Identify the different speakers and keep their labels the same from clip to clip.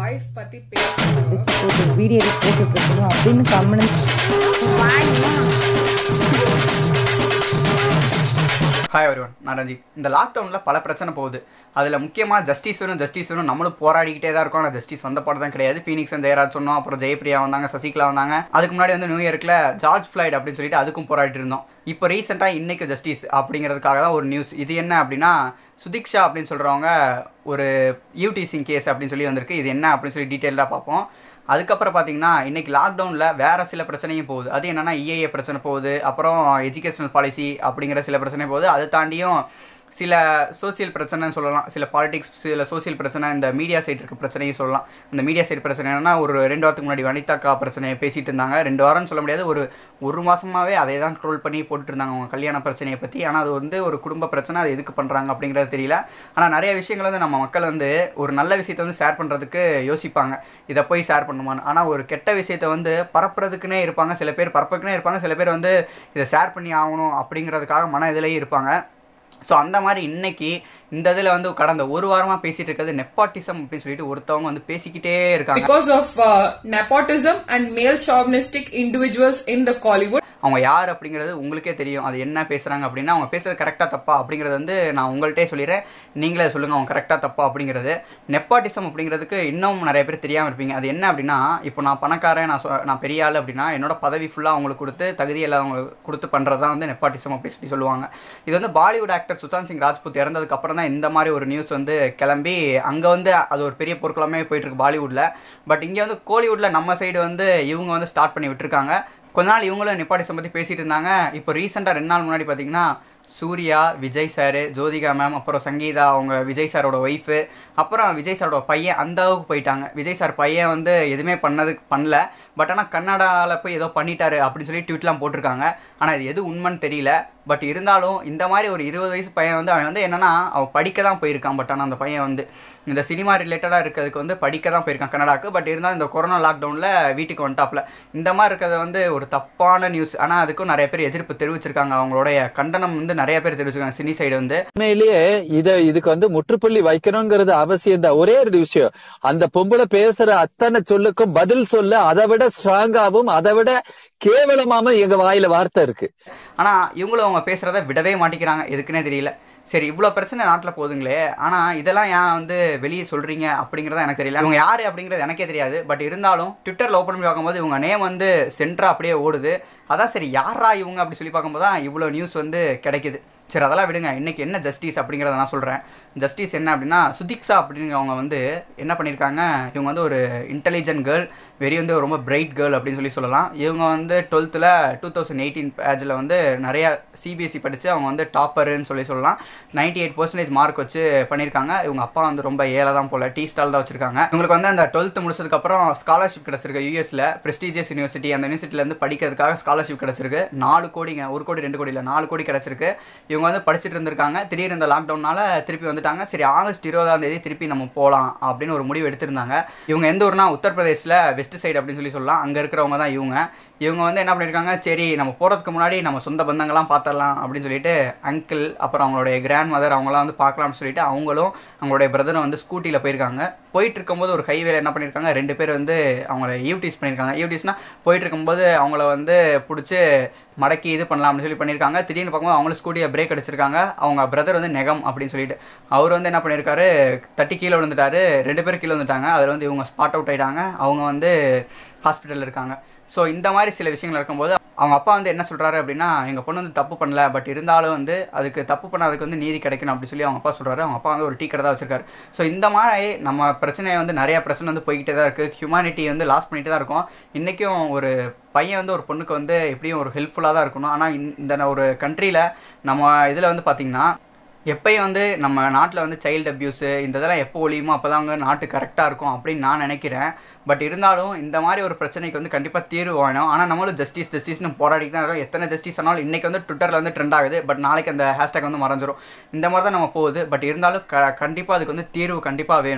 Speaker 1: Wife பத்தி பேசுறோம்
Speaker 2: போட்டு வீடியோ போட்டு இருக்கணும் அப்படின்னு கம்மனு
Speaker 3: ஹாய் everyone நான் ரஞ்சித் இந்த லாக்டவுனில் பல பிரச்சனை போகுது அதில் முக்கியமாக ஜஸ்டிஸ் வேணும் ஜஸ்டிஸ் வேணும் நம்மளும் போராடிக்கிட்டே தான் இருக்கோம் ஆனால் ஜஸ்டிஸ் வந்த பாடம் தான் கிடையாது ஃபீனிக்ஸ் அண்ட் ஜெயராஜ் சொன்னோம் அப்புறம் ஜெயபிரியா வந்தாங்க சசிகலா வந்தாங்க அதுக்கு முன்னாடி வந்து நியூ இயர்க்கில் ஜார்ஜ் ஃப்ளைட் அப்படின்னு சொல்லிட்டு அதுக்கும் போராடிட்டு இருந்தோம் இப்போ ரீசெண்டாக இன்னைக்கு ஜஸ்டிஸ் அப்படிங்கிறதுக்காக தான் ஒரு நியூஸ் இது என்ன அப்படின்னா சுதிக்ஷா அப்படின்னு சொல்கிறவங்க ஒரு யூடிசிங் கேஸ் அப்படின்னு சொல்லி வந்திருக்கு இது என்ன அப்படின்னு சொல்லி டீட்டெயிலாக பார்ப்போம் அதுக்கப்புறம் பார்த்தீங்கன்னா இன்னைக்கு லாக்டவுனில் வேற சில பிரச்சனையும் போகுது அது என்னன்னா இஏஏ பிரச்சனை போகுது அப்புறம் எஜுகேஷனல் பாலிசி அப்படிங்கிற சில பிரச்சனை போகுது அதை தாண்டியும் சில சோசியல் பிரச்சனைன்னு சொல்லலாம் சில பாலிடிக்ஸ் சில சோசியல் பிரச்சனை இந்த மீடியா சைடு இருக்க பிரச்சனையும் சொல்லலாம் இந்த மீடியா சைடு பிரச்சனை என்னன்னா ஒரு ரெண்டு வாரத்துக்கு முன்னாடி வனிதாக்கா பிரச்சனையை பேசிட்டு இருந்தாங்க ரெண்டு வாரம்னு சொல்ல முடியாது ஒரு ஒரு மாசமாவே அதை தான் ட்ரோல் பண்ணி போட்டுட்டு இருந்தாங்க அவங்க கல்யாண பிரச்சனையை பற்றி ஆனால் அது வந்து ஒரு குடும்ப பிரச்சனை அது எதுக்கு பண்ணுறாங்க அப்படிங்கிறது தெரியல ஆனால் நிறைய விஷயங்கள் வந்து நம்ம மக்கள் வந்து ஒரு நல்ல விஷயத்தை வந்து ஷேர் பண்ணுறதுக்கு யோசிப்பாங்க இதை போய் ஷேர் பண்ணுமான்னு ஆனால் ஒரு கெட்ட விஷயத்தை வந்து பரப்புறதுக்குன்னே இருப்பாங்க சில பேர் பரப்புறதுக்குனே இருப்பாங்க சில பேர் வந்து இதை ஷேர் பண்ணி ஆகணும் அப்படிங்கிறதுக்காக மன இதுலேயும் இருப்பாங்க ஸோ அந்த மாதிரி இன்னைக்கு இந்த இதில் வந்து கடந்த ஒரு வாரமாக பேசிட்டு இருக்கிறது நெப்பாட்டிசம் அப்படின்னு சொல்லிட்டு ஒருத்தவங்க வந்து பேசிக்கிட்டே இருக்காங்க
Speaker 1: because of uh, nepotism and male chauvinistic individuals in the Kollywood.
Speaker 3: அவங்க யார் அப்படிங்கிறது உங்களுக்கே தெரியும் அது என்ன பேசுகிறாங்க அப்படின்னா அவங்க பேசுறது கரெக்டாக தப்பா அப்படிங்கிறது வந்து நான் உங்கள்கிட்டே சொல்லிடுறேன் நீங்களே சொல்லுங்கள் அவங்க கரெக்டாக தப்பா அப்படிங்கிறது நெப்பாட்டிசம் அப்படிங்கிறதுக்கு இன்னும் நிறைய பேர் தெரியாமல் இருப்பீங்க அது என்ன அப்படின்னா இப்போ நான் பணக்காரன் நான் சொ- நான் பெரிய ஆள் அப்படின்னா என்னோட பதவி ஃபுல்லாக அவங்களுக்கு கொடுத்து தகுதி இல்லாதவங்களுக்கு கொடுத்து பண்ணுறது தான் வந்து நெப்பாட்டிசம் அப்படி சொல்லி சொல்லுவாங்க இது வந்து பாலிவுட் ஆக்டர் சுஷாந்த் சிங் ராஜ்புத் இறந்ததுக்கு அப்புறம் தான் இந்த மாதிரி ஒரு நியூஸ் வந்து கிளம்பி அங்கே வந்து அது ஒரு பெரிய பொருட்களமே போயிட்டு இருக்கு பாலிவுட்டில் பட் இங்கே வந்து கோலிவுட்டில் நம்ம சைடு வந்து இவங்க வந்து ஸ்டார்ட் பண்ணி விட்டுருக்காங்க கொஞ்ச நாள் இவங்களும் நிப்பாட்டிசம் பற்றி பேசிட்டு இருந்தாங்க இப்போ ரீசெண்டாக ரெண்டு நாள் முன்னாடி பார்த்தீங்கன்னா சூர்யா விஜய் சார் ஜோதிகா மேம் அப்புறம் சங்கீதா அவங்க விஜய் சாரோட ஒய்ஃபு அப்புறம் விஜய் சாரோட பையன் அந்த அளவுக்கு போயிட்டாங்க விஜய் சார் பையன் வந்து எதுவுமே பண்ணது பண்ணல பட் ஆனால் கன்னடாவில் போய் ஏதோ பண்ணிட்டாரு அப்படின்னு சொல்லி ட்வீட்லாம் போட்டிருக்காங்க ஆனால் இது எது உண்மைன்னு தெரியல பட் இருந்தாலும் இந்த மாதிரி ஒரு இருபது வயசு பையன் வந்து அவன் வந்து என்னன்னா அவன் படிக்க தான் போயிருக்கான் பட் ஆனால் அந்த பையன் வந்து இந்த சினிமா ரிலேட்டடாக இருக்கிறதுக்கு வந்து படிக்க தான் போயிருக்கான் கனடாக்கு பட் இருந்தாலும் இந்த கொரோனா லாக்டவுனில் வீட்டுக்கு வந்துட்டாப்ல இந்த மாதிரி இருக்கிறது வந்து ஒரு தப்பான நியூஸ் ஆனால் அதுக்கும் நிறைய பேர் எதிர்ப்பு தெரிவிச்சிருக்காங்க அவங்களுடைய கண்டனம் வந்து நிறைய பேர் தெரிவிச்சிருக்காங்க சினி சைடு வந்து
Speaker 4: உண்மையிலேயே இத இதுக்கு வந்து முற்றுப்புள்ளி வைக்கணுங்கிறது அவசியம் தான் ஒரே ஒரு விஷயம் அந்த பொம்பளை பேசுற அத்தனை சொல்லுக்கும் பதில் சொல்ல அதை விட ஸ்ட்ராங்காவும் அதை விட கேவலமாவும் எங்க வாயில வார்த்தை இருக்கு
Speaker 3: ஆனால் இவங்களும் அவங்க பேசுகிறத விடவே மாட்டேங்கிறாங்க எதுக்குன்னே தெரியல சரி இவ்வளோ பிரச்சனை நாட்டில் போகுதுங்களே ஆனால் இதெல்லாம் ஏன் வந்து வெளியே சொல்கிறீங்க அப்படிங்கிறத எனக்கு தெரியல இவங்க யார் அப்படிங்கிறது எனக்கே தெரியாது பட் இருந்தாலும் ட்விட்டரில் ஓப்பன் பண்ணி பார்க்கும்போது இவங்க நேம் வந்து சென்டரா அப்படியே ஓடுது அதான் சரி யாரா இவங்க அப்படி சொல்லி பார்க்கும்போது தான் இவ்வளோ நியூஸ் வந்து கிடைக்குது சரி அதெல்லாம் விடுங்க இன்னைக்கு என்ன ஜஸ்டிஸ் அப்படிங்கிறத நான் சொல்கிறேன் ஜஸ்டிஸ் என்ன அப்படின்னா சுதிக்ஷா அப்படிங்கிறவங்க வந்து என்ன பண்ணியிருக்காங்க இவங்க வந்து ஒரு இன்டெலிஜென்ட் கேர்ள் வெரி வந்து ரொம்ப பிரைட் கேர்ள் அப்படின்னு சொல்லி சொல்லலாம் இவங்க வந்து டுவெல்த்தில் டூ தௌசண்ட் எயிட்டீன் பேஜில் வந்து நிறைய சிபிஎஸ்சி படித்து அவங்க வந்து டாப்பருன்னு சொல்லி சொல்லலாம் நைன்டி எயிட் பர்சன்டேஜ் மார்க் வச்சு பண்ணியிருக்காங்க இவங்க அப்பா வந்து ரொம்ப ஏழை தான் போல் டீ ஸ்டால் தான் வச்சிருக்காங்க இவங்களுக்கு வந்து அந்த டுவெல்த்து முடிச்சதுக்கப்புறம் ஸ்காலர்ஷிப் கிடச்சிருக்கு யூஎஸில் ப்ரெஸ்டீஜியஸ் யூனிவர்சிட்டி அந்த யூனிவர்சிட்டிலேருந்து படிக்கிறதுக்காக ஸ்காலர்ஷிப் கிடச்சிருக்கு நாலு கோடிங்க ஒரு கோடி ரெண்டு கோடி இல்லை நாலு கோடி கிடச்சிருக்கு இவங்க வந்து படிச்சுட்டு இருந்திருக்காங்க திடீர்னு இந்த லாக்டவுனால திருப்பி வந்துட்டாங்க சரி ஆகஸ்ட் இருபதாம் தேதி திருப்பி நம்ம போகலாம் அப்படின்னு ஒரு முடிவு எடுத்திருந்தாங்க இவங்க எந்த ஊர்னா உத்தரப்பிரதேசில் வெஸ்ட் சைடு அப்படின்னு சொல்லி சொல்லலாம் அங்கே இருக்கிறவங்க தான் இவங்க இவங்க வந்து என்ன பண்ணியிருக்காங்க சரி நம்ம போகிறதுக்கு முன்னாடி நம்ம சொந்த பந்தங்கள்லாம் பார்த்துடலாம் அப்படின்னு சொல்லிட்டு அங்கிள் அப்புறம் அவங்களுடைய கிராண்ட் மதர் அவங்களாம் வந்து பார்க்கலாம்னு சொல்லிட்டு அவங்களும் அவங்களுடைய பிரதரும் வந்து ஸ்கூட்டியில் போயிருக்காங்க போயிட்டு இருக்கும்போது ஒரு ஹைவேல என்ன பண்ணியிருக்காங்க ரெண்டு பேர் வந்து அவங்கள யூடிஸ் பண்ணியிருக்காங்க யூடிஸ்னா போயிட்டு இருக்கும்போது அவங்கள வந்து பிடிச்சி மடக்கி இது பண்ணலாம் அப்படின்னு சொல்லி பண்ணியிருக்காங்க திடீர்னு பார்க்கும்போது அவங்களும் ஸ்கூட்டியை பிரேக் அடிச்சிருக்காங்க அவங்க பிரதர் வந்து நெகம் அப்படின்னு சொல்லிட்டு அவர் வந்து என்ன பண்ணியிருக்காரு தட்டி கீழே விழுந்துட்டாரு ரெண்டு பேரும் கீழே வந்துட்டாங்க அதில் வந்து இவங்க ஸ்பாட் அவுட் ஆயிட்டாங்க அவங்க வந்து ஹாஸ்பிட்டலில் இருக்காங்க ஸோ இந்த மாதிரி சில விஷயங்கள் இருக்கும்போது அவங்க அப்பா வந்து என்ன சொல்கிறாரு அப்படின்னா எங்கள் பொண்ணு வந்து தப்பு பண்ணல பட் இருந்தாலும் வந்து அதுக்கு தப்பு பண்ணாததுக்கு வந்து நீதி கிடைக்கணும் அப்படி சொல்லி அவங்க அப்பா சொல்கிறாரு அவங்க அப்பா வந்து ஒரு டீ கடை தான் வச்சிருக்காரு ஸோ இந்த மாதிரி நம்ம பிரச்சனை வந்து நிறைய பிரச்சனை வந்து போய்கிட்டே தான் இருக்குது ஹியூமனிட்டி வந்து லாஸ் பண்ணிட்டு தான் இருக்கும் இன்றைக்கும் ஒரு பையன் வந்து ஒரு பொண்ணுக்கு வந்து எப்படியும் ஒரு ஹெல்ப்ஃபுல்லாக தான் இருக்கணும் ஆனால் இந்த ஒரு கண்ட்ரியில் நம்ம இதில் வந்து பார்த்திங்கன்னா எப்பயும் வந்து நம்ம நாட்டில் வந்து சைல்டு அப்யூஸு இந்த இதெல்லாம் எப்போ ஒழியுமோ அப்போ தான் நாட்டு கரெக்டாக இருக்கும் அப்படின்னு நான் நினைக்கிறேன் பட் இருந்தாலும் இந்த மாதிரி ஒரு பிரச்சனைக்கு வந்து கண்டிப்பாக தீர்வு வேணும் ஆனால் நம்மளும் ஜஸ்டிஸ் ஜஸ்டிஸ்னு போராடிட்டு தான் இருக்கோம் எத்தனை ஜஸ்டிஸ் ஆனாலும் இன்றைக்கி வந்து ட்விட்டரில் வந்து ட்ரெண்ட் ஆகுது பட் நாளைக்கு அந்த ஹேஷ்டேக் வந்து மறைஞ்சிரும் இந்த மாதிரி தான் நம்ம போகுது பட் இருந்தாலும் க கண்டிப்பாக அதுக்கு வந்து தீர்வு கண்டிப்பாக வேணும்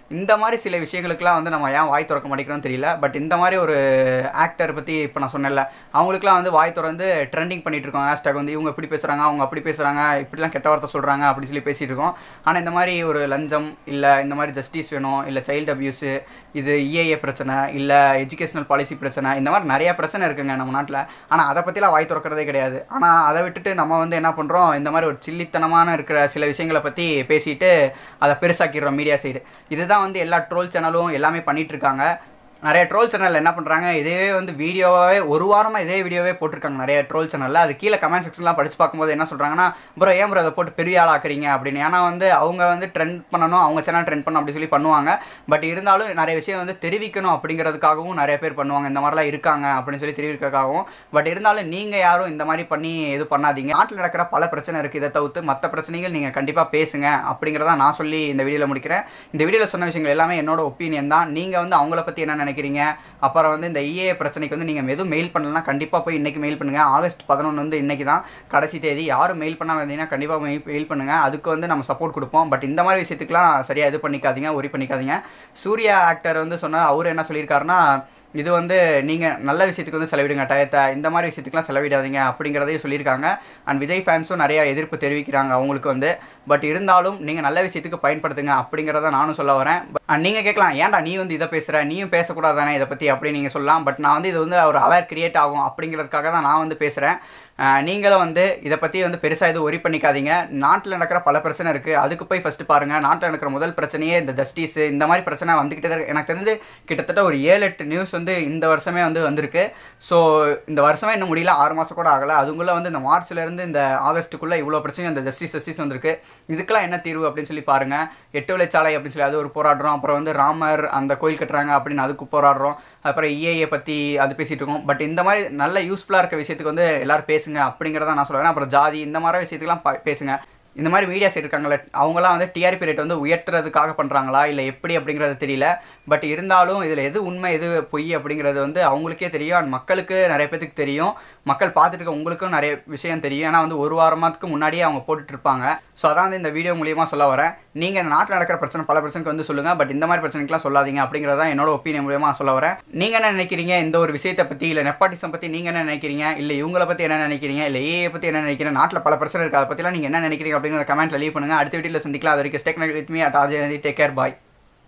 Speaker 3: இந்த மாதிரி சில விஷயங்களுக்குலாம் வந்து நம்ம ஏன் வாய் திறக்க மாட்டேங்கிறோம்னு தெரியல பட் இந்த மாதிரி ஒரு ஆக்டர் பற்றி இப்போ நான் சொன்னேன்ல அவங்களுக்குலாம் வந்து வாய் திறந்து ட்ரெண்டிங் பண்ணிட்டு இருக்கோம் ஹேஷ்டாக் வந்து இவங்க இப்படி பேசுகிறாங்க அவங்க அப்படி பேசுகிறாங்க இப்படிலாம் கெட்ட வார்த்தை சொல்கிறாங்க அப்படின்னு சொல்லி பேசிட்டு இருக்கோம் ஆனால் இந்த மாதிரி ஒரு லஞ்சம் இல்லை இந்த மாதிரி ஜஸ்டிஸ் வேணும் இல்லை சைல்டு அபியூஸு இது இஏஏ பிரச்சனை இல்லை எஜுகேஷனல் பாலிசி பிரச்சனை இந்த மாதிரி நிறைய பிரச்சனை இருக்குங்க நம்ம நாட்டில் ஆனால் அதை பற்றிலாம் வாய் திறக்கிறதே கிடையாது ஆனால் அதை விட்டுட்டு நம்ம வந்து என்ன பண்ணுறோம் இந்த மாதிரி ஒரு சில்லித்தனமான இருக்கிற சில விஷயங்களை பற்றி பேசிட்டு அதை பெருசாக்கிடுறோம் மீடியா சைடு இதுதான் வந்து எல்லா ட்ரோல் சேனலும் எல்லாமே பண்ணிட்டு இருக்காங்க நிறைய ட்ரோல் சேனலில் என்ன பண்ணுறாங்க இதே வந்து வீடியோவாகவே ஒரு வாரமாக இதே வீடியோவே போட்டிருக்காங்க நிறைய ட்ரோல் சேனலில் அது கீழே கமெண்ட் செக்ஷன்லாம் படிச்சு பார்க்கும்போது என்ன சொல்கிறாங்கன்னா ப்ரோ ஏன் ப்ரோ அதை போட்டு பெரிய ஆளாக்குறீங்க அப்படின்னு ஏன்னா வந்து அவங்க வந்து ட்ரெண்ட் பண்ணணும் அவங்க சேனல் ட்ரெண்ட் பண்ணணும் அப்படி சொல்லி பண்ணுவாங்க பட் இருந்தாலும் நிறைய விஷயம் வந்து தெரிவிக்கணும் அப்படிங்கிறதுக்காகவும் நிறைய பேர் பண்ணுவாங்க இந்த மாதிரிலாம் இருக்காங்க அப்படின்னு சொல்லி தெரிவிக்கிறதுக்காகவும் பட் இருந்தாலும் நீங்கள் யாரும் இந்த மாதிரி பண்ணி இது பண்ணாதீங்க நாட்டில் நடக்கிற பல பிரச்சனை இருக்குது இதை தவிர்த்து மற்ற பிரச்சனைகள் நீங்கள் கண்டிப்பாக பேசுங்க அப்படிங்கிறத நான் சொல்லி இந்த வீடியோவில் முடிக்கிறேன் இந்த வீடியோவில் சொன்ன விஷயங்கள் எல்லாமே என்னோட ஒப்பீனியன் தான் நீங்கள் வந்து அவங்கள பற்றி என்ன நினைக்கிறீங்க அப்புறம் வந்து இந்த இஏ பிரச்சனைக்கு வந்து நீங்கள் எதுவும் மெயில் பண்ணலன்னா கண்டிப்பாக போய் இன்றைக்கி மெயில் பண்ணுங்கள் ஆகஸ்ட் பதினொன்று வந்து இன்றைக்கி தான் கடைசி தேதி யாரும் மெயில் பண்ணாமல் இருந்தீங்கன்னா கண்டிப்பாக மெயில் மெயில் பண்ணுங்கள் அதுக்கு வந்து நம்ம சப்போர்ட் கொடுப்போம் பட் இந்த மாதிரி விஷயத்துக்குலாம் சரியாக இது பண்ணிக்காதீங்க ஒரி பண்ணிக்காதீங்க சூர்யா ஆக்டர் வந்து சொன்னால் அவர் என்ன சொல்லியிருக்காருன்னா இது வந்து நீங்கள் நல்ல விஷயத்துக்கு வந்து செலவிடுங்க டயத்தை இந்த மாதிரி விஷயத்துக்குலாம் செலவிடாதீங்க அப்படிங்கிறதையும் சொல்லியிருக்காங்க அண்ட் விஜய் ஃபேன்ஸும் நிறையா எதிர்ப்பு தெரிவிக்கிறாங்க அவங்களுக்கு வந்து பட் இருந்தாலும் நீங்கள் நல்ல விஷயத்துக்கு பயன்படுத்துங்க அப்படிங்கிறத நானும் சொல்ல வரேன் அண்ட் நீங்கள் கேட்கலாம் ஏன்டா நீ வந்து இதை பேசுகிற நீயும் பேசக்கூடாது தானே இதை பற்றி அப்படின்னு நீங்கள் சொல்லலாம் பட் நான் வந்து இது வந்து ஒரு அவேர் கிரியேட் ஆகும் அப்படிங்கிறதுக்காக தான் நான் வந்து பேசுகிறேன் நீங்களும் வந்து இதை பற்றி வந்து பெருசாக எதுவும் ஒரி பண்ணிக்காதீங்க நாட்டில் நடக்கிற பல பிரச்சனை இருக்குது அதுக்கு போய் ஃபஸ்ட்டு பாருங்கள் நாட்டில் நடக்கிற முதல் பிரச்சனையே இந்த ஜஸ்டிஸ் இந்த மாதிரி பிரச்சனை வந்துக்கிட்டே தான் இருக்கு எனக்கு தெரிஞ்சு கிட்டத்தட்ட ஒரு ஏழு எட்டு நியூஸ் வந்து இந்த வருஷமே வந்து வந்திருக்கு ஸோ இந்த வருஷமே இன்னும் முடியல ஆறு மாதம் கூட ஆகலை அதுக்குள்ளே வந்து இந்த மார்ச்லேருந்து இந்த ஆகஸ்ட்டுக்குள்ளே இவ்வளோ பிரச்சனை இந்த ஜஸ்டிஸ் ஜஸ்டிஸ் வந்திருக்கு இதுக்கெல்லாம் என்ன தீர்வு அப்படின்னு சொல்லி பாருங்கள் எட்டு வழிச்சாலை அப்படின்னு சொல்லி அது ஒரு போராடுறோம் அப்புறம் வந்து ராமர் அந்த கோயில் கட்டுறாங்க அப்படின்னு அதுக்கு போராடுறோம் அப்புறம் இஏஏ பற்றி அது பேசிகிட்டு இருக்கோம் பட் இந்த மாதிரி நல்ல யூஸ்ஃபுல்லாக இருக்க விஷயத்துக்கு வந்து எல்லாரும் பேசுங்க அப்படிங்கிறத நான் சொல்லுவேன் அப்புறம் ஜாதி இந்த மாதிரி விஷயத்துக்குலாம் பா- பேசுங்க இந்த மாதிரி மீடியா சைடு இருக்காங்களே அவங்களாம் வந்து டிஆர்பி ரேட் வந்து உயர்த்துறதுக்காக பண்ணுறாங்களா இல்லை எப்படி அப்படிங்கிறது தெரியல பட் இருந்தாலும் இதில் எது உண்மை எது பொய் அப்படிங்கிறது வந்து அவங்களுக்கே தெரியும் அண்ட் மக்களுக்கு நிறைய பேத்துக்கு தெரியும் மக்கள் பார்த்துட்டு இருக்க உங்களுக்கும் நிறைய விஷயம் தெரியும் ஏன்னா வந்து ஒரு வாரமாத்துக்கு முன்னாடியே அவங்க போட்டுட்டு இருப்பாங்க ஸோ அதான் வந்து இந்த வீடியோ மூலியமாக சொல்ல வரேன் நீங்கள் இந்த நாட்டில் நடக்கிற பிரச்சனை பல பிரச்சனைக்கு வந்து சொல்லுங்கள் பட் இந்த மாதிரி பிரச்சனைக்கெலாம் சொல்லாதீங்க அப்படிங்கிறத என்னோட ஒப்பீனியன் மூலியமாக சொல்ல வரேன் நீங்கள் என்ன நினைக்கிறீங்க இந்த ஒரு விஷயத்தை பற்றி இல்லை நெப்பாட்டிசம் பற்றி நீங்கள் என்ன நினைக்கிறீங்க இல்லை இவங்கள பற்றி என்ன நினைக்கிறீங்க இல்லை ஏஏ பற்றி என்ன நினைக்கிறீங்க நாட்டில் பல பிரச்சனை இருக்குது அதை பற்றிலாம் நீங்கள் என்ன நினைக்கிறீங்க அப்படிங்கிற கமெண்ட்டில் லீவ் பண்ணுங்கள் அடுத்த வீடியோவில் சந்திக்கலாம் அது வரைக்கும் stay with me at RJ take care bye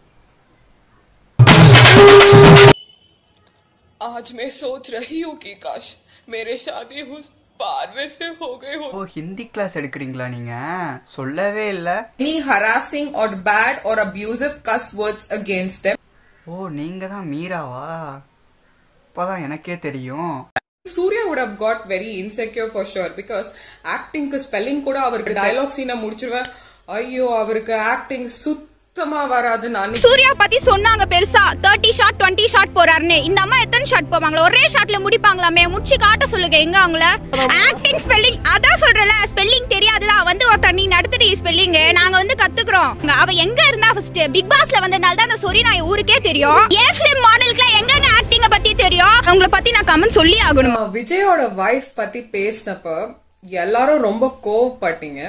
Speaker 5: आज मैं सोच रही हूँ कि काश मेरे शादी उस पारवे से हो गई हो
Speaker 3: ஓ ஹிந்தி கிளாஸ் எடுக்கிறீங்களா நீங்கள் சொல்லவே இல்லை
Speaker 1: Any harassing or bad or abusive cuss words against them.
Speaker 3: ஓ நீங்கள் தான் மீராவா இப்போதான் எனக்கே தெரியும்
Speaker 1: Surya would have got very insecure for sure because acting spelling கூட அவருக்கு டயலாக் சீனை முடிச்சிருவேன் ஐயோ அவருக்கு ஆக்டிங் சுத்தமா வராது நான்
Speaker 6: சூர்யா பத்தி சொன்னாங்க பெருசா தேர்ட்டி ஷாட் டுவெண்ட்டி ஷாட் போறாருன்னு இந்த அம்மா எத்தனை ஷாட் போவாங்களா ஒரே ஷாட்ல முடிப்பாங்களாமே முடிச்சு காட்ட சொல்லுங்க எங்க அவங்கள ஆக்டிங் ஸ்பெல்லிங் அதான் சொல்றல ஸ்பெல்லிங் தெரியாதுதான் வந்து ஒருத்தர் நீ நடத்துறீ ஸ்பெல்லிங் நாங்க வந்து கத்துக்கிறோம் அவ எங்க இருந்தா ஃபர்ஸ்ட் பிக் பாஸ்ல வந்தனால தான் அந்த சொரி நான் ஊருக்கே தெரியும் ஏன் பிலிம் மாடலுக்குலாம் எங்கங்க ஆக்டிங்க பத்தி தெரியும் அவங்கள பத்தி நான் கமெண்ட் சொல்லி ஆகணும்
Speaker 1: நான் விஜயோட வைஃப் பத்தி பேசினப்ப எல்லாரும் ரொம்ப கோவப்பட்டீங்க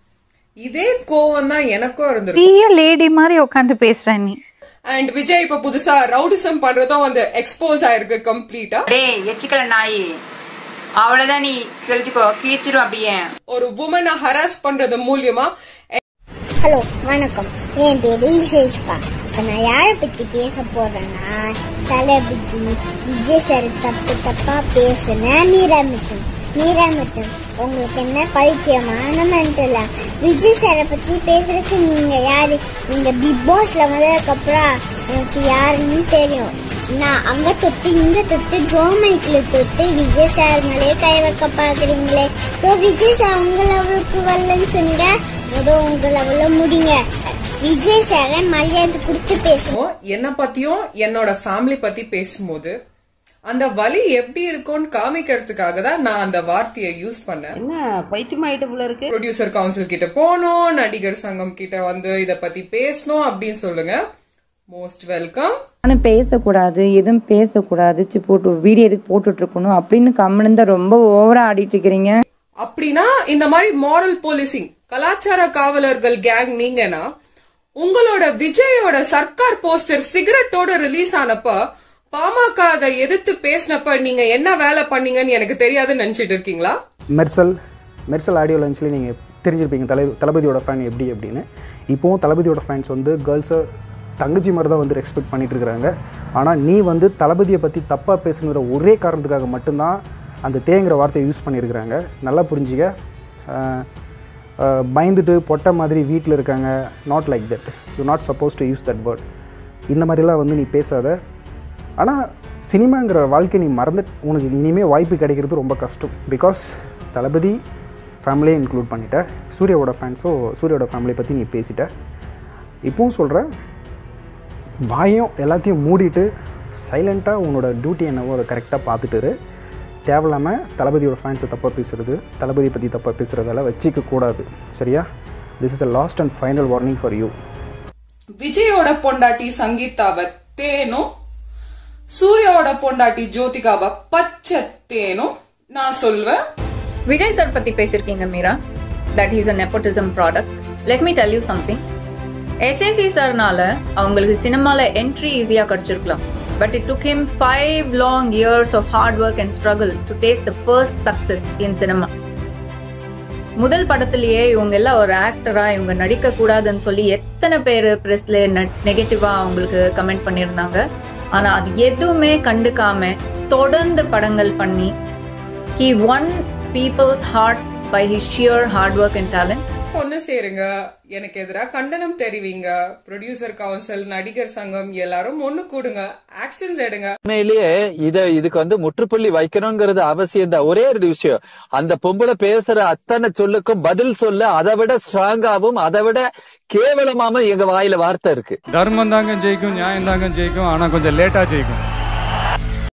Speaker 1: இதே கோவம் தான் எனக்கும் இருந்திருக்கு
Speaker 7: பெரிய லேடி மாதிரி உட்காந்து பேசுற நீ
Speaker 1: அண்ட் விஜய் இப்ப புதுசா ரவுடிசம் பண்றதும் வந்து எக்ஸ்போஸ் ஆயிருக்கு கம்ப்ளீட்டா
Speaker 8: டேய் எச்சிக்கல நாயி அவ்வளவுதான் நீ தெரிஞ்சுக்கோ கீச்சிரும் அப்படியே
Speaker 1: ஒரு உமனை ஹராஸ் பண்றது மூலியமா
Speaker 9: ஹலோ வணக்கம் என் பேரு இசேஷ்கா இப்ப நான் யாரை பத்தி பேச போறேன்னா தளபதி விஜய் சார் தப்பு தப்பா பேசுன மீரா மிட்டன் மீரா மிட்டன் உங்களுக்கு என்ன பைத்தியமான மென்டல விஜய் சாரை பத்தி பேசுறதுக்கு நீங்க யாரு நீங்க பிக் பாஸ்ல வந்ததுக்கு அப்புறம் எனக்கு யாருன்னு தெரியும் நான் அங்க தொட்டு இங்க தொட்டு ஜோ மைக்ல தொட்டு விஜய் சார் மேலே கை வைக்க பாக்குறீங்களே இப்போ விஜய் சார் உங்க லெவலுக்கு வரலன்னு சொன்னீங்க முதல் உங்க லெவல்ல முடிங்க விஜய் சாரை மரியாதை கொடுத்து பேசுங்க
Speaker 1: என்ன பத்தியும் என்னோட ஃபேமிலி பத்தி பேசும்போது அந்த வலி எப்படி இருக்கும்னு காமிக்கிறதுக்காக தான் நான் அந்த வார்த்தையை யூஸ் பண்ணேன்
Speaker 10: என்ன பைத்தியம் ஆயிட்டு போல இருக்கு
Speaker 1: ப்ரொடியூசர் கவுன்சில் கிட்ட போகணும் நடிகர் சங்கம் கிட்ட வந்து இத பத்தி பேசணும் அப்படின்னு சொல்லுங்க மோஸ்ட் வெல்கம்
Speaker 2: நானும் பேசக்கூடாது எதுவும் பேசக்கூடாது சி போட்டு வீடியோ எதுக்கு போட்டுட்டு இருக்கணும் அப்படின்னு கம்முன்னு தான் ரொம்ப ஓவரா ஆடிட்டு இருக்கிறீங்க
Speaker 1: அப்படின்னா இந்த மாதிரி மாரல் போலீசிங் கலாச்சார காவலர்கள் கேங் நீங்கன்னா உங்களோட விஜயோட சர்க்கார் போஸ்டர் சிகரெட்டோட ரிலீஸ் ஆனப்ப பாமக அதை எதிர்த்து பேசினப்ப நீங்க என்ன வேலை பண்ணீங்கன்னு எனக்கு தெரியாதுன்னு நினைச்சிட்டு இருக்கீங்களா
Speaker 11: மெர்சல் மெர்சல் ஆடியோ லஞ்சில் நீங்கள் தெரிஞ்சிருப்பீங்க தலை தளபதியோட ஃபேன் எப்படி அப்படின்னு இப்போவும் தளபதியோட ஃபேன்ஸ் வந்து கேர்ள்ஸை தங்கச்சி மாதிரி தான் வந்து ரெஸ்பெக்ட் பண்ணிட்டு இருக்கிறாங்க ஆனால் நீ வந்து தளபதியை பற்றி தப்பாக பேசுங்கிற ஒரே காரணத்துக்காக மட்டும்தான் அந்த தேங்கிற வார்த்தையை யூஸ் பண்ணியிருக்கிறாங்க நல்லா புரிஞ்சுக்க அஹ், அஹ், பயந்துட்டு பொட்டை மாதிரி வீட்டில் இருக்காங்க not like that you not suppose to use that word இந்த மாதிரிலாம் வந்து நீ பேசாத ஆனால் சினிமாங்கிற வாழ்க்கை நீ மறந்து உனக்கு இனிமேல் வாய்ப்பு கிடைக்கிறது ரொம்ப கஷ்டம் பிகாஸ் தளபதி ஃபேமிலியை இன்க்ளூட் பண்ணிட்ட சூர்யாவோட ஃபேன்ஸோ சூர்யாவோட ஃபேமிலியை பற்றி நீ பேசிட்ட இப்போவும் சொல்கிறேன் வாயும் எல்லாத்தையும் மூடிட்டு சைலண்ட்டாக உன்னோட டியூட்டி என்னவோ அதை கரெக்டாக பார்த்துட்டு இரு. தேவையில்லாமல் தளபதியோட ஃபேன்ஸை தப்பாக பேசுகிறது தளபதியை பற்றி தப்பாக பேசுகிற வேலை வச்சிக்க கூடாது சரியா this is a last and final warning for you
Speaker 1: விஜயோட பொண்டாட்டி சங்கீதாவை தேனும் சூர்யாவோட பொண்டாட்டி ஜோதிகாவை பச்சை தேனும் நான் சொல்வேன்
Speaker 12: விஜய் சார் பத்தி பேசியிருக்கீங்க Meera that is a nepotism product let me tell you something SSC சார்னால அவங்களுக்கு சினிமால என்ட்ரி ஈஸியாக கிடைச்சிருக்கலாம் but it took him five long years of hard work and struggle to taste the first success in cinema முதல் படத்திலேயே இவங்க எல்லாம் ஒரு ஆக்டரா இவங்க நடிக்க கூடாதுன்னு சொல்லி எத்தனை பேர் பிரஸ்ல நெகட்டிவா அவங்களுக்கு கமெண்ட் பண்ணியிருந்தாங்க ஆனா அது எதுவுமே கண்டுக்காம தொடர்ந்து படங்கள் பண்ணி he won people's hearts by he sheer hard work and talent
Speaker 1: ஒண்ணு சேருங்க எனக்கு எதிராக கண்டனம் தெரிவிங்க ப்ரொடியூசர் கவுன்சில் நடிகர் சங்கம் எல்லாரும் ஒண்ணு கூடுங்க ஆக்ஷன்ஸ் எடுங்க
Speaker 4: உண்மையிலேயே இத இதுக்கு வந்து முற்றுப்புள்ளி வைக்கணுங்கிறது அவசியம் தான் ஒரே ஒரு விஷயம் அந்த பொம்பளை பேசுற அத்தனை சொல்லுக்கும் பதில் சொல்ல அதை விட ஸ்ட்ராங்காவும் அதை விட கேவலமாவும் எங்க வாயில வார்த்தை இருக்கு
Speaker 13: தர்மம் தாங்க ஜெயிக்கும் நியாயம் தாங்க ஜெயிக்கும் ஆனா கொஞ்சம் லேட்டா ஜெயிக்கும்